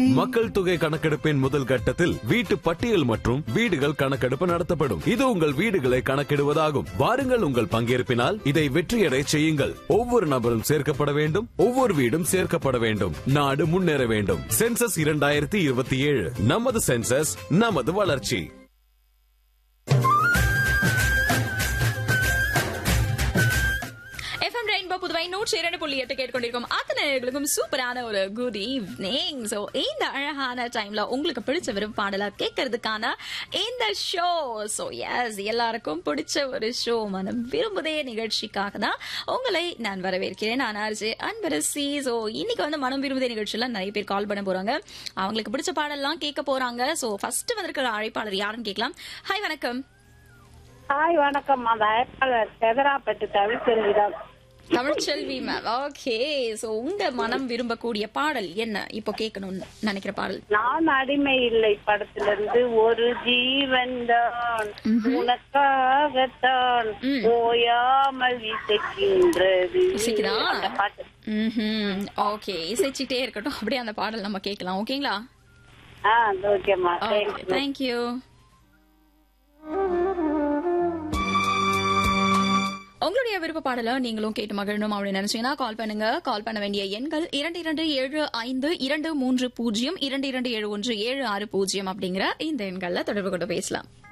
மக்கள் தொகை கணக்கெடுப்பின் முதல் கட்டத்தில் வீட்டு பட்டியல் மற்றும் வீடுகள் கணக்கெடுப்பு நடத்தப்படும் இது உங்கள் வீடுகளை கணக்கிடுவதாகும் வாருங்கள் உங்கள் பங்கேற்பினால் இதை வெற்றியடை செய்யுங்கள் ஒவ்வொரு நபரும் சேர்க்கப்பட வேண்டும் ஒவ்வொரு வீடும் சேர்க்கப்பட வேண்டும் நாடு முன்னேற வேண்டும் சென்சஸ் இரண்டாயிரத்தி இருபத்தி ஏழு நமது சென்சஸ் நமது வளர்ச்சி எஃப்எம் ரெயின்போ புதுவை நூற்றி இரண்டு புள்ளி எட்டு கேட்டுக்கொண்டிருக்கும் அத்தனை நேயர்களுக்கும் சூப்பரான ஒரு குட் ஈவினிங் ஸோ இந்த அழகான டைம்ல உங்களுக்கு பிடிச்ச விருப்ப பாடலா கேட்கறதுக்கான இந்த ஷோ ஸோ எஸ் எல்லாருக்கும் பிடிச்ச ஒரு ஷோ மனம் விரும்புதே நிகழ்ச்சிக்காக தான் உங்களை நான் வரவேற்கிறேன் நான் ஆர்ஜே அன்பரசி ஸோ இன்னைக்கு வந்து மனம் விரும்புதே நிகழ்ச்சியில நிறைய பேர் கால் பண்ண போறாங்க அவங்களுக்கு பிடிச்ச பாடல்லாம் கேட்க போறாங்க ஸோ ஃபர்ஸ்ட் வந்திருக்கிற அழைப்பாளர் யாருன்னு கேட்கலாம் ஹாய் வணக்கம் ஹாய் வணக்கம் அந்த அழைப்பாளர் செதராப்பட்டு தவிர்த்திருந்தார் தமிழ்ச்செல்வி மேம் ஓகே சோ உங்க மனம் விரும்பக்கூடிய பாடல் என்ன இப்போ கேட்கணும்னு நினைக்கிற பாடல் நான் அடிமை இல்லை படத்திலிருந்து ஒரு ஜீவன் தான் உனக்காகத்தான் ம். ஓயாமல் இசைக்கின்றது இசைக்குதா? அந்த பாட்டு ம் ஓகே இசைச்சிட்டே இருக்கட்டும் அப்படியே அந்த பாடல் நம்ம கேட்கலாம் ஓகேங்களா ஆ ஓகேம்மா ஓகே தேங்க்யூ தேங்க்யூ உங்களுடைய விருப்ப பாடலை நீங்களும் கேட்டு மகிழணும் அப்படின்னு நினைச்சீங்கன்னா கால் பண்ணுங்க கால் பண்ண வேண்டிய எண்கள் இரண்டு இரண்டு ஏழு ஐந்து இரண்டு மூன்று பூஜ்ஜியம் இரண்டு இரண்டு ஏழு ஒன்று ஏழு ஆறு பூஜ்ஜியம் அப்படிங்கிற இந்த எண்கள்ல தொடர்பு கொண்டு பேசலாம்